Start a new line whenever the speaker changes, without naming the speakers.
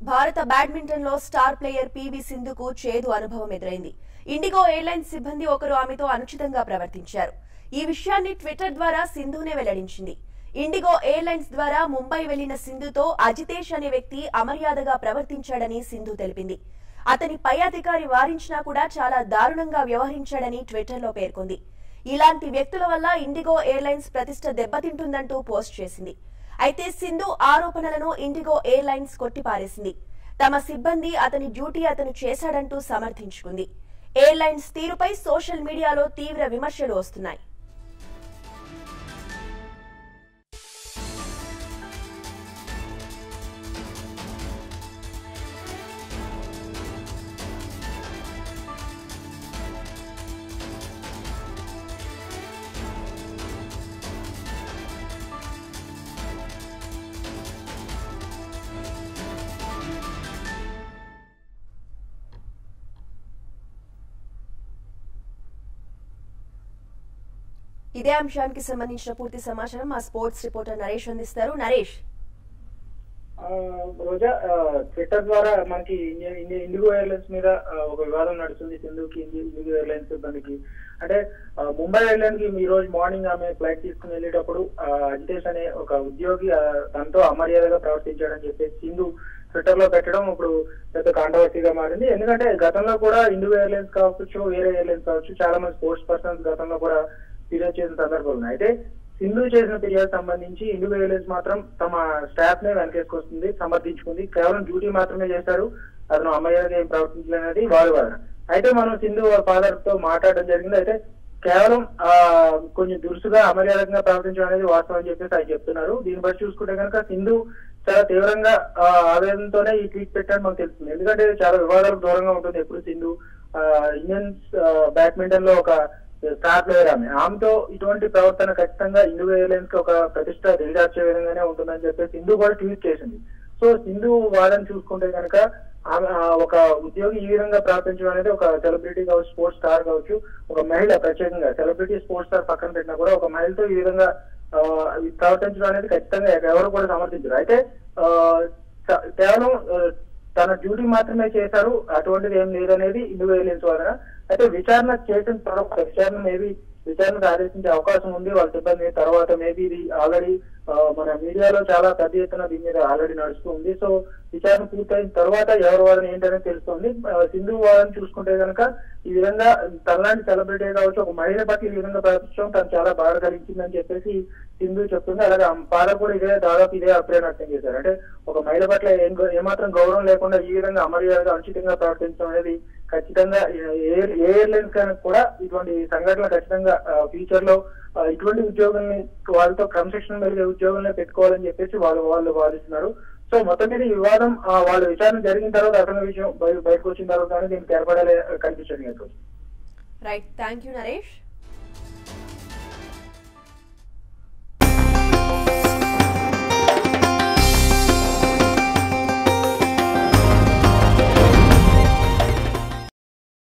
భారత బ్యాడ్మింటన్ లో star player PV సింధుకు చేదు అనుభవం ఎదురైంది ఇండిగో ఎయిర్లైన్స్ సిబ్బంది ఒకరు ఆమెతో అనుచితంగా ప్రవర్తించారు ఈ విషయాన్ని ట్విట్టర్ ద్వారా సింధునే వెల్లడించింది ఇండిగో ఎయిర్లైన్స్ ద్వారా ముంబై వెళ్లిన సింధుతో అజితేష్ అనే వ్యక్తి అమర్యాదగా ప్రవర్తించాడని సింధు తెలిపింది అతని పై అధికారి వారించినా కూడా చాలా దారుణంగా వ్యవహరించాడని ట్విట్టర్లో పేర్కొంది ఇలాంటి వ్యక్తుల వల్ల ఇండిగో ఎయిర్లైన్స్ ప్రతిష్ట దెబ్బతింటుందంటూ పోస్ట్ చేసింది అయితే సింధు ఆరోపణలను ఇండిగో ఎయిర్లైన్స్ కొట్టిపారేసింది తమ సిబ్బంది అతని డ్యూటీ అతను చేశాడంటూ సమర్థించుకుంది ఎయిర్లైన్స్ తీరుపై సోషల్ మీడియాలో తీవ్ర విమర్శలు వస్తున్నాయి ఇదే అంశానికి సంబంధించిన పూర్తి సమాచారం మా స్పోర్ట్స్ రిపోర్టర్ నరేష్ అందిస్తారు నరేష్
ఆ, రోజా ఆ, ట్విట్టర్ ద్వారా మనకి ఇండియా- ఇండియా- ఇండిగో ఎయిర్లైన్స్ మీద ఆ, ఒక వివాదం నడుస్తుంది సింధుకి ఇండి- ఇండిగో ఎయిర్లైన్స్ సిబ్బందికి అంటే ఆ, ముంబై ఎయిర్లైన్స్ కి ఈ రోజు మార్నింగ్ ఆమె ఫ్లైట్ తీసుకుని వెళ్ళేటప్పుడు ఆ, అజితేష్ అనే ఒక ఉద్యోగి ఆ, తనతో అమర్యాదగా ప్రవర్తించాడని చెప్పేసి సింధు ట్విట్టర్ లో పెట్టడం ఇప్పుడు పెద్ద కాంట్రవర్సీగా మారింది ఎందుకంటే గతంలో కూడా ఇండిగో ఎయిర్లైన్స్ కావచ్చు వేరే ఎయిర్లైన్స్ కావచ్చు చాలా మంది స్పోర్ట్స్ పర్సన్స్ గతంలో కూడా ఫిర్యాదు చేసిన సందర్భాలు ఉన్నాయి అయితే సింధు చేసిన ఫిర్యాదు సంబంధించి ఇండిగో ఎయిర్లైన్స్ మాత్రం తమ స్టాఫ్ నే వెనకేసుకొస్తుంది సమర్థించుకుంది కేవలం డ్యూటీ మాత్రమే చేశారు అతను అమ్మాయిగా ఏం ప్రవర్తించలేనది వారి వాదన అయితే మనం సింధు ఫాదర్ తో మాట్లాడడం జరిగింది అయితే కేవలం ఆ కొంచెం దురుసుగా అమర్యాదకంగా ప్రవర్తించడం అనేది వాస్తవం అని చెప్పేసి ఆయన చెప్తున్నారు దీన్ని బట్టి చూసుకుంటే కనుక సింధు చాలా తీవ్రంగా ఆ, ఆవేదనతోనే ఈ ట్వీట్ పెట్టాడని మనకు తెలుస్తుంది ఎందుకంటే ఇది చాలా వివాదాలకు దూరంగా ఉంటుంది ఎప్పుడు సింధు ఆ, ఇండియన్ బ్యాడ్మింటన్ లో ఒక స్టార్ ప్లేయర్ ఆమె ఆమెతో ఇటువంటి ప్రవర్తన ఖచ్చితంగా ఇండిగో ఎయిర్లైన్స్ కి ఒక ప్రతిష్ట దిగజార్చే విధంగానే ఉంటుందని చెప్పేసి సింధు కూడా ట్వీట్ చేసింది సో సింధు వాదన చూసుకుంటే కనుక ఆమె ఆ, ఒక ఉద్యోగి ఈ విధంగా ప్రవర్తించడం అనేది ఒక సెలబ్రిటీ కావచ్చు స్పోర్ట్స్ స్టార్ కావచ్చు ఒక మహిళ ప్రత్యేకంగా సెలబ్రిటీ స్పోర్ట్స్ స్టార్ పక్కన పెట్టినా కూడా ఒక మహిళతో ఈ విధంగా ఆ, ప్రవర్తించడం అనేది ఖచ్చితంగా ఎవరు కూడా సమర్థించరు అయితే ఆ, చ- కేవలం ఆ, తన డ్యూటీ మాత్రమే చేశారు అటువంటిది ఏం లేదనేది ఇండిగో ఎయిర్లైన్స్ వాదన అయితే విచారణ చేసిన తర్వాత విచారణ మేబీ విచారణకు ఆదేశించే అవకాశం ఉంది వాళ్ళ సిబ్బంది తర్వాత మేబీ ఇది ఆల్రెడీ మన మీడియాలో చాలా పెద్ద ఎత్తున దీని మీద ఆల్రెడీ నడుస్తుంది సో విచారణ పూర్తయిన తర్వాత ఎవరి వాదన ఏంటనేది తెలుస్తుంది ఆ, సింధు వాదన చూసుకుంటే కనుక ఈ విధంగా తనలాంటి సెలబ్రిటీ కావచ్చు ఒక మహిళ పట్ల ఈ విధంగా ప్రవర్తించడం తను చాలా బాధ కలిగించిందని చెప్పేసి సింధు చెప్తుంది అలాగే ఆమె ఫాదర్ కూడా ఇదే దాదాపు ఇదే అభిప్రాయం వ్యక్తం చేశారు అంటే ఒక మహిళ పట్ల ఏం గౌ- ఏమాత్రం గౌరవం లేకుండా ఈ విధంగా అమర్యాదగా అనుచితంగా ప్రవర్తించడం అనేది ఖచ్చితంగా ఎయిర్ ఏ ఎయిర్లైన్స్ కనుక కూడా ఇటువంటి సంఘటనలు ఖచ్చితంగా ఫ్యూచర్ లో ఆ, ఇటువంటి ఉద్యోగుల్ని వాళ్ళతో క్రమశిక్షణ మెలిగే ఉద్యోగుల్ని పెట్టుకోవాలని చెప్పేసి వాళ్ళు వాళ్ళు వాదిస్తున్నారు సో మొత్తం మీద ఈ వివాదం ఆ, వాళ్ళ విచారణ జరిగిన తర్వాత అసలు విషయం బయ- బయటకు వచ్చిన తర్వాత కానీ దీనికి ఏర్పడాలి కనిపించడం లేదు
రైట్ థ్యాంక్ యూ నరేష్